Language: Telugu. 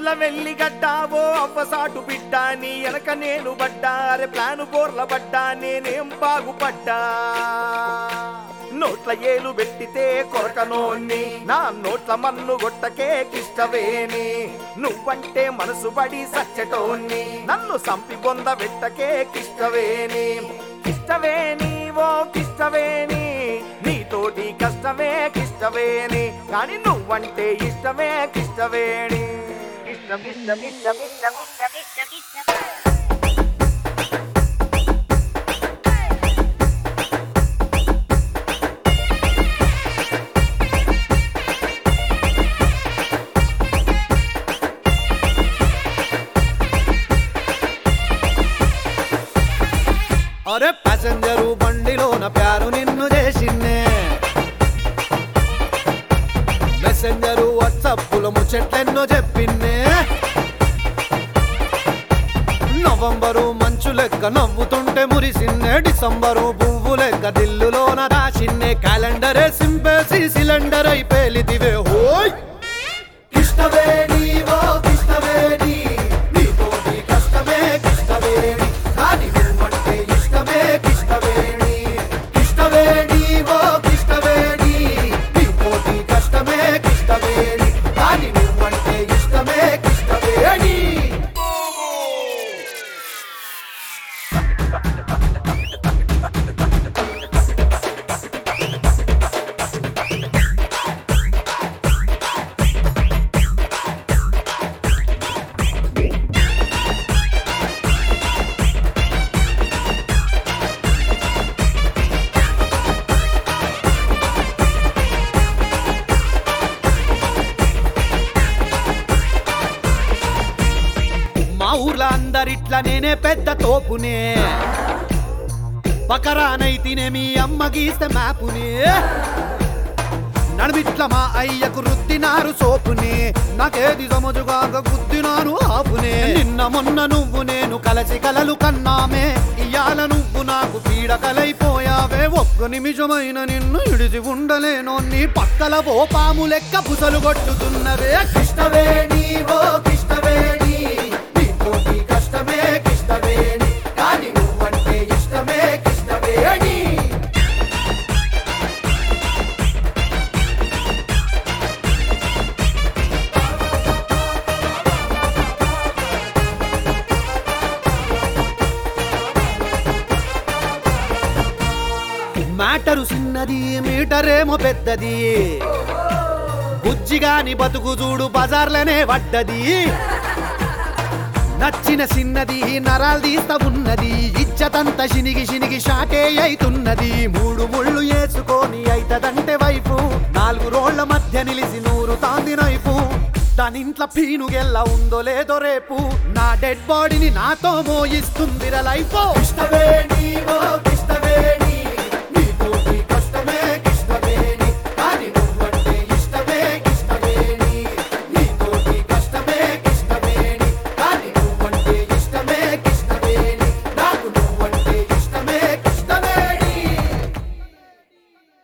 నల్ల వెల్లిగడ్డావో అవ్వసాటు బిడ్డ నీ వెనక నేను పడ్డా అరే ప్లాను బోర్ల పడ్డా నేనేం బాగుపడ్డా నోట్ల ఏలు పెట్టితే కొరకనోన్ని నా నోట్ల మన్ను గొట్టకే కిష్టవేని నువ్వంటే మనసు పడి సచ్చటోన్ని నన్ను సంపి బొంద పెట్టకే కిష్టవేని కిష్టవేని ఓ కిష్టవేని నీతోటి కష్టమే కిష్టవేని కానీ నువ్వంటే ఇష్టమే కిష్టవేణి ఇష్టం ఇష్టం ఇష్టం ఇష్టం ఇష్టం ఇష్టం ఇష్టం అరే ప్యాసింజరు బండిలోన ప్యారు నిన్ను చేసిందే మెసెంజరు వాట్సాప్లో ముచ్చట్లెన్నో చెప్పిందే నవంబరు మంచు లెక్క నవ్వుతుంటే మురిసిందే డిసెంబరు పువ్వు లెక్క దిల్లులోన రాసిందే క్యాలెండరే సింపేసి సిలిండర్ అయి పేలిదివే హోయ్ కిష్టవేణి ఓ కిష్టవేణి నీతోటి కష్టమే కిష్టవేణి కానీ నువ్వంటే ఇష్టమే కిష్టవేణి కిష్టవేణి ఓ కిష్టవేణి నీతోటి కష్టమే కిష్టవేణి కానీ నువ్వంటే ఇష్టమే కిష్టవేణి మా ఊర్లో అందరిట్లా నేనే పెద్ద తోపునే పకరానైతేనే మీ అమ్మ గీస్తే మ్యాపునే నడిమిట్ల మా అయ్యకు రుద్దినారు సోపుని నాకేది సమజుగాక గుద్దినాను ఆపునే నిన్న మొన్న నువ్వు నేను కలసి కలలు కన్నామే ఇయాల నువ్వు నాకు పీడకలైపోయావే ఒక్క నిమిషమైన నిన్ను ఇడిచి ఉండలేను నీ పక్కల ఓ పాము లెక్క పుసలు కొట్టుతున్నవే కృష్ణవేణి ఓ కృష్ణవేణి నీతోటి కష్టమే కృష్ణవేణి కానీ నువ్వంటే ఇష్టమే కృష్ణవేణి మ్యాటరు చిన్నది మీటరేమో పెద్దది బుజ్జిగాని బతుకు చూడు బజార్లనే పడ్డది నచ్చిన చిన్నది నరాలు తీస్తా ఉన్నది ఇచ్చతంత శినిగి శినిగి షాటే అయితున్నది మూడు ముళ్ళు వేసుకొని అయితదంటే వైపు నాలుగు రోళ్ల మధ్య నిలిసి నూరు తాంది నైపు దానింట్లో పీనుగెల్లా ఉందో లేదో రేపు నా డెడ్ బాడీని నాతో మోయిస్తుందిర లైఫ్ ఇష్టవేణి ఓ